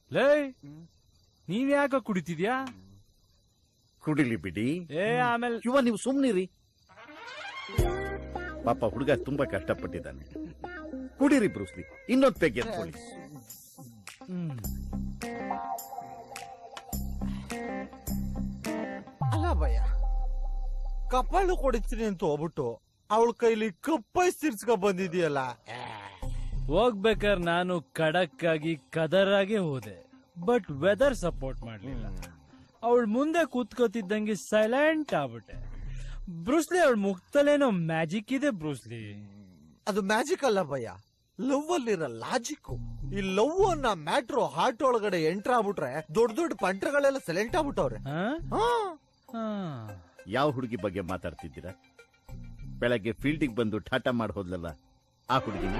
ಲೇ ನೀವ್ ಯಾಕ ಕುಡಿತಿದ್ಯಾ ಕುಡಿಲಿ ಬಿಡಿ ಏ ಆಮೇಲೆ ಯುವ ನೀವು ಸುಮ್ನಿರಿ ಪಾಪ ಹುಡುಗ ತುಂಬಾ ಕಷ್ಟಪಟ್ಟಿದ್ದಾನೆ ಕುಡೀರಿ ಬ್ರೂಸ್ಲಿ ಇನ್ನೊಂದು ಪೆಗ್ ಎತ್ಕೊಳ್ಳಿ ಹ್ಮ್. ಅಲ್ಲ ಭಯ ಕಪಾಳು ಕೊಡಿಸ್ತೀನಿ ಅಂತ ಹೋಗ್ಬಿಟ್ಟು ಅವಳ ಕೈಲಿ ಕಪ್ಪೈ ಸಿರ್ಸ್ಕೊ ಬಂದಿದೀಯಲ್ಲ ಹೋಗ್ಬೇಕಾದ್ರೆ ನಾನು ಖಡಕ್ ಆಗಿ ಕದರಾಗೆ ಹೋದೆ ಬಟ್ ವೆದರ್ ಸಪೋರ್ಟ್ ಮಾಡ್ಲಿಲ್ಲ ಅವಳ ಮುಂದೆ ಕೂತ್ಕೋತಿದ್ದಂಗೆ ಸೈಲೆಂಟ್ ಆಗ್ಬಿಟ್ಟೆ ಬ್ರೂಸ್ಲಿ ಅವಳ ಮುಖದಲ್ಲೇನೋ ಮ್ಯಾಜಿಕ್ ಇದೆ ಬ್ರೂಸ್ಲಿ ಅದು ಮ್ಯಾಜಿಕ್ ಅಲ್ಲ ಭಯ ಲವ್ ಅಲ್ಲಿರೋ ಲಾಜಿಕ್ ಈ ಲವ್ ಅನ್ನ ಮ್ಯಾಟ್ರೋ ಹಾರ್ಟ್ ಒಳಗಡೆ ಎಂಟರ್ ಆಗ್ಬಿಟ್ರೆ ದೊಡ್ಡ ದೊಡ್ಡ ಪಂಟ್ರಗಳೆಲ್ಲ ಸೈಲೆಂಟ್ ಆಗ್ಬಿಟ್ಟವ್ರೆ ಹಾ? ಹಾ ಹಾ. ಯಾವ ಹುಡುಗಿ ಬಗ್ಗೆ ಮಾತಾಡ್ತಿದ್ದೀರಾ ಬೆಳಗ್ಗೆ ಫೀಲ್ಡಿಗೆ ಬಂದು ಠಾಟಾ ಮಾಡಿ ಹೋದ್ಲಲ್ಲ ಆ ಹುಡುಗಿನ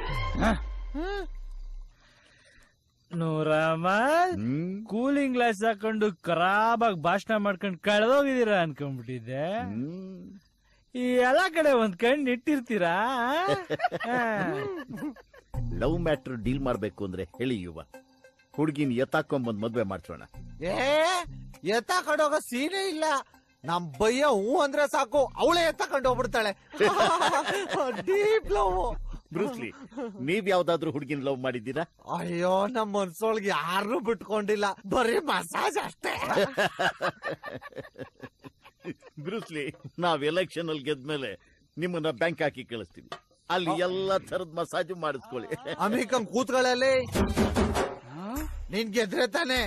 ನೂರಮ್ಮ ಹ್ಮ್ ಕೂಲಿಂಗ್ ಗ್ಲಾಸ್ ಹಾಕೊಂಡು ಖರಾಬಾಗಿ ಭಾಷಣ ಮಾಡ್ಕೊಂಡು ಕಳೆದೋಗಿದ್ದೀರಾ ಅನ್ಕೊಂಡ್ಬಿಟ್ಟಿದ್ದೆ ಹ್ಮ್. ಈ ಎಲ್ಲ ಕಡೆ ಒಂದ್ ಕಣ್ಣು ಇಟ್ಟಿರ್ತೀರಾ ಹಾ. ಲವ್ ಮ್ಯಾಟ್ರ್ ಡೀಲ್ ಮಾಡ್ಬೇಕು ಅಂದ್ರೆ ಹೇಳಿ ಯುವ ಹುಡುಗಿನ ಎತ್ತಾಕೊಂಬಂದ್ ಮದ್ವೆ ಮಾಡ್ಸೋಣ ಏ ಎತ್ತ ಕಡೋಗ ಸೀನೇ ಇಲ್ಲ ನಮ್ ಬಯ್ಯ ಹೂ ಅಂದ್ರೆ ಸಾಕು ಅವಳೇ ಎತ್ತಕೊಂಡು ಹೋಗ್ಬಿಡ್ತಾಳೆ ಡೀಪ್ ಲವ್ ಬ್ರೂಸ್ಲಿ ನೀವ್ ಯಾವ್ದಾದ್ರು ಹುಡುಗಿನ ಲವ್ ಮಾಡಿದ್ದೀರಾ ಅಯ್ಯೋ ನಮ್ ಮನ್ಸೊಳಗೆ ಯಾರನ್ನೂ ಬಿಟ್ಕೊಂಡಿಲ್ಲ ಬರೀ ಮಸಾಜ್ ಅಷ್ಟೇ ಬ್ರೂಸ್ಲಿ ನಾವ್ ಎಲೆಕ್ಷನ್ ಅಲ್ಲಿ ಗೆದ್ಮೇಲೆ ನಿಮ್ಮನ್ನ ಬ್ಯಾಂಕ್ ಹಾಕಿ ಕಳಿಸ್ತೀವಿ ಅಲ್ಲಿ ಎಲ್ಲಾ ತರದ್ ಮಸಾಜು ಮಾಡಿಸ್ಕೊಳ್ಳಿ ಅಮೇರಿಕನ್ ಕೂತ್ಗಳಲ್ಲಿ ನಿನ್ ಗೆದ್ರೆ ತಾನೆ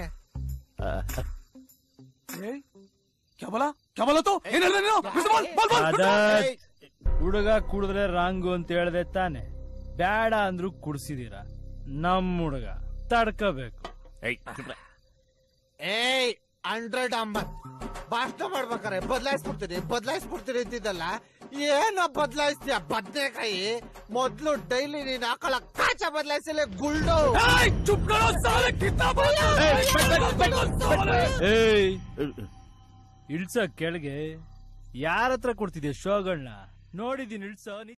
क्या बोला क्या बोला तो ए, नहीं, नहीं, नहीं, मिस्टर बॉल बॉल बॉल ಅದ ಹುಡುಗ ಕುಡಿದ್ರೆ ರಾಂಗು ಅಂತ ಹೇಳ್ದೆ ತಾನೆ ಬೇಡ ಅಂದ್ರು ಕುಡ್ಸಿದೀರ ನಮ್ ಹುಡುಗ ತಡ್ಕೋಬೇಕು ಏಯ್, ಸುಮ್ನೆ. ಏಯ್ ಹಂಡ್ರೆಡ್ ಅಂಬತ್ ಭಾಷಣ ಮಾಡ್ಬೇಕಾರೆ ಬದಲಾಯಿಸ್ಬಿಡ್ತೀನಿ ಬದಲಾಯಿಸ್ಬಿಡ್ತೀನಿ ಅಂತಿದ್ದಲ್ಲ ಏನೋ ಬದಲಾಯಿಸ್ತೀಯ ಬದ್ನೆಕಾಯಿ ಮೊದ್ಲು ಡೈಲಿ ನೀನ್ ಹಾಕೊಳ ಕಾಚ ಬದಲಾಯಿಸಲೇ ಗುಲ್ಡು ए, चुप करो साले कितना बोला साले ಏಯ್ ಇಳ್ಸ ಕೆಳಗೆ ಯಾರ ಹತ್ರ ಕೊಡ್ತಿದ್ಯಾ ಶೋಗಳನ್ನ ನೋಡಿದೀನಿ ಇಳ್ಸ